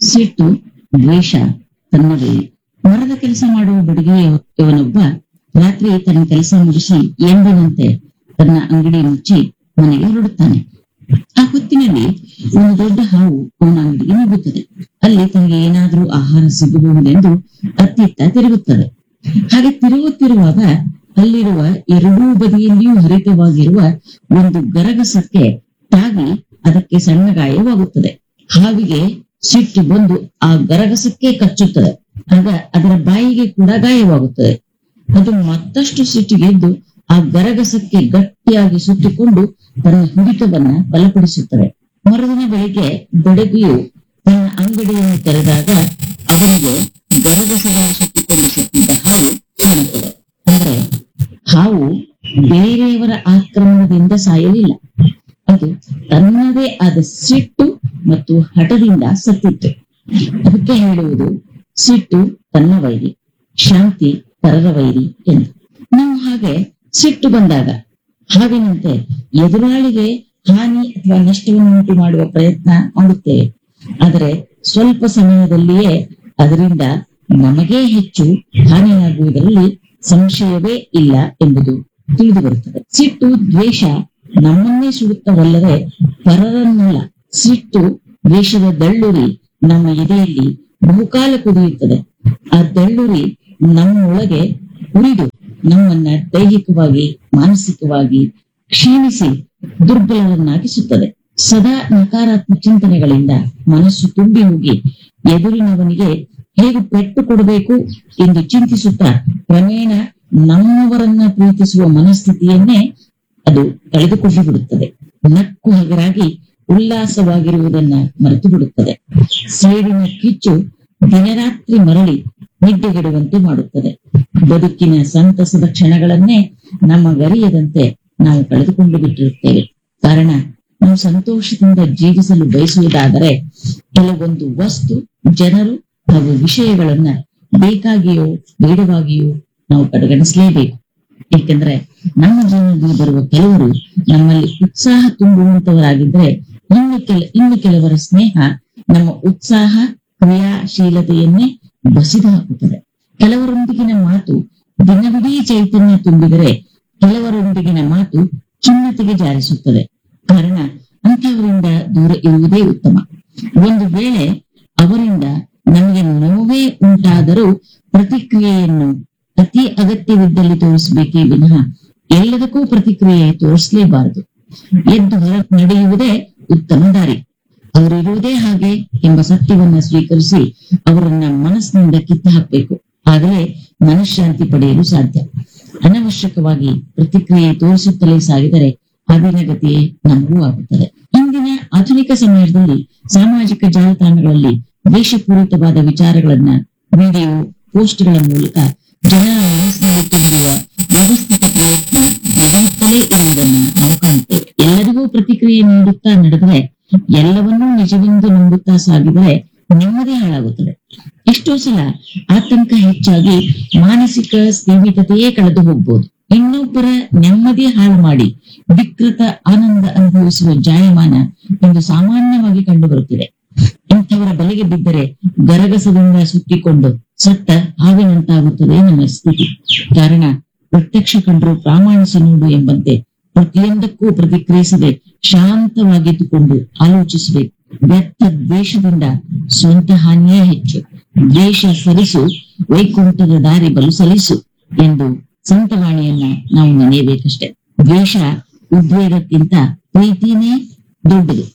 ಸಿಟ್ಟು ದ್ವೇಷ ತನ್ನವೇ ಮರದ ಕೆಲಸ ಮಾಡುವ ಬಡಿಗೆಯವನೊಬ್ಬ ರಾತ್ರಿ ತನ್ನ ಕೆಲಸ ಮುಗಿಸಿ ಎಂಬನಂತೆ ತನ್ನ ಅಂಗಡಿ ಮುಚ್ಚಿ ಮನೆಗೆ ಹೊರಡುತ್ತಾನೆ ಆ ಹೊತ್ತಿನಲ್ಲಿ ಒಂದು ದೊಡ್ಡ ಹಾವು ಅವನ ಅಂಗಡಿಗೆ ನುಗ್ಗುತ್ತದೆ ಅಲ್ಲಿ ತನಗೆ ಏನಾದರೂ ಆಹಾರ ಸಿಗಬಹುದೆಂದು ಅತ್ತಿತ್ತ ತಿರುಗುತ್ತದೆ ಹಾಗೆ ತಿರುಗುತ್ತಿರುವಾಗ ಅಲ್ಲಿರುವ ಎರಡೂ ಬದಿಯಲ್ಲಿಯೂ ಹರಿತವಾಗಿರುವ ಒಂದು ಗರಗಸಕ್ಕೆ ತಾಗಿ ಅದಕ್ಕೆ ಸಣ್ಣ ಗಾಯವಾಗುತ್ತದೆ ಹಾವಿಗೆ ಸಿಟ್ಟು ಬಂದು ಆ ಗರಗಸಕ್ಕೆ ಕಚ್ಚುತ್ತದೆ ಆಗ ಅದರ ಬಾಯಿಗೆ ಕೂಡ ಗಾಯವಾಗುತ್ತದೆ ಅದು ಮತ್ತಷ್ಟು ಸಿಟ್ಟಿಗೆದ್ದು ಆ ಗರಗಸಕ್ಕೆ ಗಟ್ಟಿಯಾಗಿ ಸುತ್ತಿಕೊಂಡು ತನ್ನ ಹಿಡಿತವನ್ನ ಬಲಪಡಿಸುತ್ತದೆ ಮರುದಿನ ಬೆಳಿಗ್ಗೆ ಬೆಳಗ್ಗೆಯು ತನ್ನ ಅಂಗಡಿಯನ್ನು ತೆರೆದಾಗ ಅವನಿಗೆ ಗರಗಸವನ್ನು ಸುತ್ತಿಕೊಂಡು ಸತ್ತಿದ್ದ ಹಾವು ಕಾಣುತ್ತದೆ ಅಂದ್ರೆ ಹಾವು ಬೇರೆಯವರ ಆಕ್ರಮಣದಿಂದ ಸಾಯಲಿಲ್ಲ ಅದು ತನ್ನದೇ ಆದ ಸಿಟ್ಟು ಮತ್ತು ಹಠದಿಂದ ಸತ್ತಿತ್ತು ಅದಕ್ಕೆ ಹೇಳುವುದು ಸಿಟ್ಟು ತನ್ನ ವೈರಿ ಶಾಂತಿ ಪರರ ವೈರಿ ಎಂದು ನಾವು ಹಾಗೆ ಸಿಟ್ಟು ಬಂದಾಗ ಹಾವಿನಂತೆ ಎದುರಾಳಿಗೆ ಹಾನಿ ಅಥವಾ ನಷ್ಟವನ್ನು ಉಂಟು ಮಾಡುವ ಪ್ರಯತ್ನ ಮಾಡುತ್ತೇವೆ ಆದರೆ ಸ್ವಲ್ಪ ಸಮಯದಲ್ಲಿಯೇ ಅದರಿಂದ ನಮಗೇ ಹೆಚ್ಚು ಹಾನಿಯಾಗುವುದರಲ್ಲಿ ಸಂಶಯವೇ ಇಲ್ಲ ಎಂಬುದು ತಿಳಿದು ಬರುತ್ತದೆ ಸಿಟ್ಟು ದ್ವೇಷ ನಮ್ಮನ್ನೇ ಸುಡುತ್ತವಲ್ಲದೆ ಪರರನ್ನಲ್ಲ ಸಿಟ್ಟು ದ್ವೇಷದ ದಳ್ಳುರಿ ನಮ್ಮ ಎದೆಯಲ್ಲಿ ಬಹುಕಾಲ ಕುದಿಯುತ್ತದೆ ಆ ದಳ್ಳುರಿ ನಮ್ಮೊಳಗೆ ಉರಿದು ನಮ್ಮನ್ನ ದೈಹಿಕವಾಗಿ ಮಾನಸಿಕವಾಗಿ ಕ್ಷೀಣಿಸಿ ದುರ್ಬಲರನ್ನಾಗಿಸುತ್ತದೆ ಸದಾ ನಕಾರಾತ್ಮಕ ಚಿಂತನೆಗಳಿಂದ ಮನಸ್ಸು ತುಂಬಿ ಹೋಗಿ ಎದುರಿನವನಿಗೆ ಹೇಗೆ ಪೆಟ್ಟು ಕೊಡಬೇಕು ಎಂದು ಚಿಂತಿಸುತ್ತಾ ಕ್ರಮೇಣ ನಮ್ಮವರನ್ನ ಪ್ರೀತಿಸುವ ಮನಸ್ಥಿತಿಯನ್ನೇ ಅದು ಕಳೆದುಕೊಂಡು ಬಿಡುತ್ತದೆ ನಕ್ಕು ಹಗರಾಗಿ ಉಲ್ಲಾಸವಾಗಿರುವುದನ್ನ ಮರೆತು ಬಿಡುತ್ತದೆ ಸೇಡಿನ ಕಿಚ್ಚು ದಿನರಾತ್ರಿ ಮರಳಿ ನಿದ್ದೆಗೆಡುವಂತೆ ಮಾಡುತ್ತದೆ ಬದುಕಿನ ಸಂತಸದ ಕ್ಷಣಗಳನ್ನೇ ನಮ್ಮ ಗರಿಯದಂತೆ ನಾವು ಕಳೆದುಕೊಂಡು ಬಿಟ್ಟಿರುತ್ತೇವೆ ಕಾರಣ ನಾವು ಸಂತೋಷದಿಂದ ಜೀವಿಸಲು ಬಯಸುವುದಾದರೆ ಕೆಲವೊಂದು ವಸ್ತು ಜನರು ಹಾಗೂ ವಿಷಯಗಳನ್ನ ಬೇಕಾಗಿಯೋ ಬೇಡವಾಗಿಯೋ ನಾವು ಕಡೆಗಣಿಸಲೇಬೇಕು ಏಕೆಂದ್ರೆ ನಮ್ಮ ಜೀವನದಲ್ಲಿ ಬರುವ ಕೆಲವರು ನಮ್ಮಲ್ಲಿ ಉತ್ಸಾಹ ತುಂಬುವಂತವರಾಗಿದ್ರೆ ಇನ್ನು ಕೆಲ ಇನ್ನು ಕೆಲವರ ಸ್ನೇಹ ನಮ್ಮ ಉತ್ಸಾಹ ಕ್ರಿಯಾಶೀಲತೆಯನ್ನೇ ಬಸಿದು ಹಾಕುತ್ತದೆ ಕೆಲವರೊಂದಿಗಿನ ಮಾತು ದಿನವಿಡೀ ಚೈತನ್ಯ ತುಂಬಿದರೆ ಕೆಲವರೊಂದಿಗಿನ ಮಾತು ಖಿನ್ನತೆಗೆ ಜಾರಿಸುತ್ತದೆ ಕಾರಣ ಅಂಥವರಿಂದ ದೂರ ಇರುವುದೇ ಉತ್ತಮ ಒಂದು ವೇಳೆ ಅವರಿಂದ ನಮಗೆ ನೋವೇ ಉಂಟಾದರೂ ಪ್ರತಿಕ್ರಿಯೆಯನ್ನು ಅತಿ ಅಗತ್ಯವಿದ್ದಲ್ಲಿ ತೋರಿಸಬೇಕೇ ವಿನಃ ಎಲ್ಲದಕ್ಕೂ ಪ್ರತಿಕ್ರಿಯೆ ತೋರಿಸಲೇಬಾರದು ಎದ್ದು ಹೊರ ನಡೆಯುವುದೇ ಉತ್ತಮ ದಾರಿ ಅವರಿರುವುದೇ ಹಾಗೆ ಎಂಬ ಸತ್ಯವನ್ನ ಸ್ವೀಕರಿಸಿ ಅವರನ್ನ ಮನಸ್ಸಿನಿಂದ ಕಿತ್ತು ಹಾಕಬೇಕು ಆಗಲೇ ಮನಃಶಾಂತಿ ಪಡೆಯಲು ಸಾಧ್ಯ ಅನವಶ್ಯಕವಾಗಿ ಪ್ರತಿಕ್ರಿಯೆ ತೋರಿಸುತ್ತಲೇ ಸಾಗಿದರೆ ಅವಿನ ಗತಿಯೇ ನಮಗೂ ಆಗುತ್ತದೆ ಇಂದಿನ ಆಧುನಿಕ ಸಮಯದಲ್ಲಿ ಸಾಮಾಜಿಕ ಜಾಲತಾಣಗಳಲ್ಲಿ ದ್ವೇಷಪೂರಿತವಾದ ವಿಚಾರಗಳನ್ನ ವಿಡಿಯೋ ಪೋಸ್ಟ್ಗಳ ಮೂಲಕ ಜನರ ಮನಸ್ಸಿನಲ್ಲಿ ತುಂಬಿರುವ ವ್ಯವಸ್ಥಿತ ಪ್ರಯತ್ನ ನಡೆಯುತ್ತಲೇ ಇರುವುದನ್ನು ನಾವು ಕಾಣುತ್ತೇವೆ ಎಲ್ಲರಿಗೂ ಪ್ರತಿಕ್ರಿಯೆ ನೀಡುತ್ತಾ ನಡೆದರೆ ಎಲ್ಲವನ್ನೂ ನಿಜವೆಂದು ನಂಬುತ್ತಾ ಸಾಗಿದರೆ ನೆಮ್ಮದಿ ಹಾಳಾಗುತ್ತದೆ ಎಷ್ಟೋ ಸಲ ಆತಂಕ ಹೆಚ್ಚಾಗಿ ಮಾನಸಿಕ ಸ್ಥಿಮಿತತೆಯೇ ಕಳೆದು ಹೋಗ್ಬೋದು ಇನ್ನೊಬ್ಬರ ನೆಮ್ಮದಿ ಹಾಳು ಮಾಡಿ ವಿಕೃತ ಆನಂದ ಅನುಭವಿಸುವ ಜಾಯಮಾನ ಇಂದು ಸಾಮಾನ್ಯವಾಗಿ ಕಂಡುಬರುತ್ತಿದೆ ಇಂಥವರ ಬಲೆಗೆ ಬಿದ್ದರೆ ಗರಗಸದಿಂದ ಸುತ್ತಿಕೊಂಡು ಸತ್ತ ಹಾವಿನಂತಾಗುತ್ತದೆ ನಮ್ಮ ಸ್ಥಿತಿ ಕಾರಣ ಪ್ರತ್ಯಕ್ಷ ಕಂಡರೂ ಪ್ರಾಮಾಣಿಸಿ ನೋಡು ಎಂಬಂತೆ ಪ್ರತಿಯೊಂದಕ್ಕೂ ಪ್ರತಿಕ್ರಿಯಿಸದೆ ಶಾಂತವಾಗಿದ್ದುಕೊಂಡು ಆಲೋಚಿಸಬೇಕು ವ್ಯರ್ಥ ದ್ವೇಷದಿಂದ ಸ್ವಂತ ಹಾನಿಯೇ ಹೆಚ್ಚು ದ್ವೇಷ ಸರಿಸು ವೈಕುಂಠದ ದಾರಿ ಬಲು ಸಲಿಸು ಎಂದು ಸಂತವಾಣಿಯನ್ನ ನಾವು ನೆನೆಯಬೇಕಷ್ಟೆ ದ್ವೇಷ ಉದ್ವೇಗಕ್ಕಿಂತ ಪ್ರೀತಿನೇ ದೊಡ್ಡದು